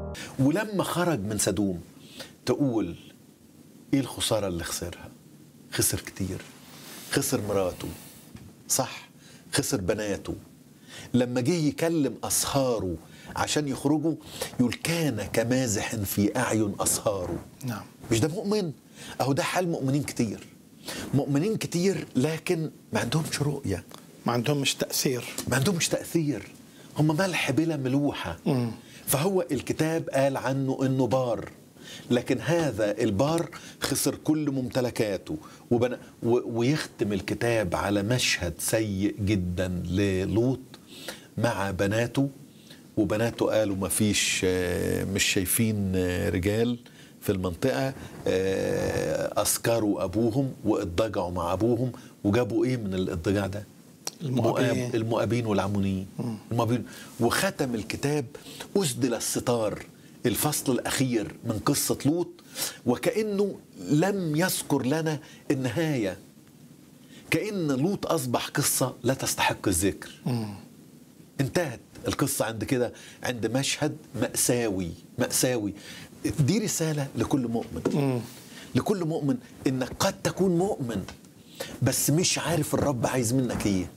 ولما خرج من سدوم تقول ايه الخساره اللي خسرها خسر كتير خسر مراته صح خسر بناته لما جه يكلم أصهاره عشان يخرجوا يقول كان كمازح في أعين أصهاره نعم مش ده مؤمن أهو ده حال مؤمنين كتير مؤمنين كتير لكن ما عندهمش رؤية ما عندهمش تأثير ما عندهمش تأثير هم ملح بلا ملوحة مم. فهو الكتاب قال عنه انه بار لكن هذا البار خسر كل ممتلكاته وبن... و... ويختم الكتاب على مشهد سيء جدا للوط مع بناته وبناته قالوا ما فيش آه، مش شايفين آه، رجال في المنطقة آه، أسكروا أبوهم واضطجعوا مع أبوهم وجابوا إيه من الاضطجاع ده؟ المؤابين. مؤاب- المؤابين والعمونيين المؤابين وختم الكتاب أسدل الستار الفصل الأخير من قصة لوط وكأنه لم يذكر لنا النهاية كأن لوط أصبح قصة لا تستحق الذكر انتهت القصة عند كده عند مشهد مأساوي مأساوي دي رسالة لكل مؤمن لكل مؤمن انك قد تكون مؤمن بس مش عارف الرب عايز منك ايه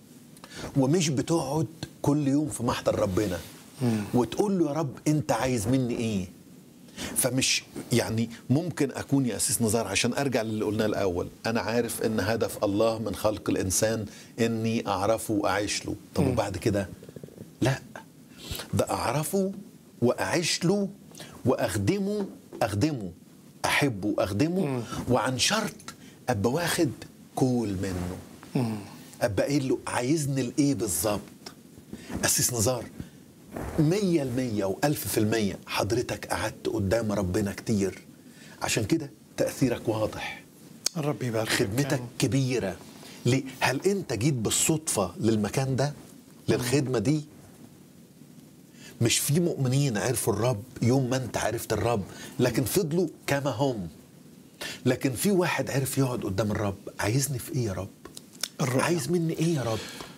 ومش بتقعد كل يوم في محضر ربنا وتقول له يا رب انت عايز مني ايه فمش يعني ممكن اكون يا اسيس نزار عشان ارجع للي قلناه الاول انا عارف ان هدف الله من خلق الانسان اني اعرفه واعيش له طب وبعد كده لا ده اعرفه واعيش له واخدمه اخدمه احبه اخدمه وعن شرط ابقى واخد كول منه ابقى قايل له عايزني لايه بالظبط اسيس نزار مية المية وألف في المية حضرتك قعدت قدام ربنا كتير عشان كده تأثيرك واضح الرب يبارك خدمتك كبيرة ليه؟ هل أنت جيت بالصدفة للمكان ده للخدمة دي مش في مؤمنين عرفوا الرب يوم ما أنت عرفت الرب لكن فضلوا كما هم لكن في واحد عرف يقعد قدام الرب عايزني في إيه يا رب الرؤية. عايز مني إيه يا رب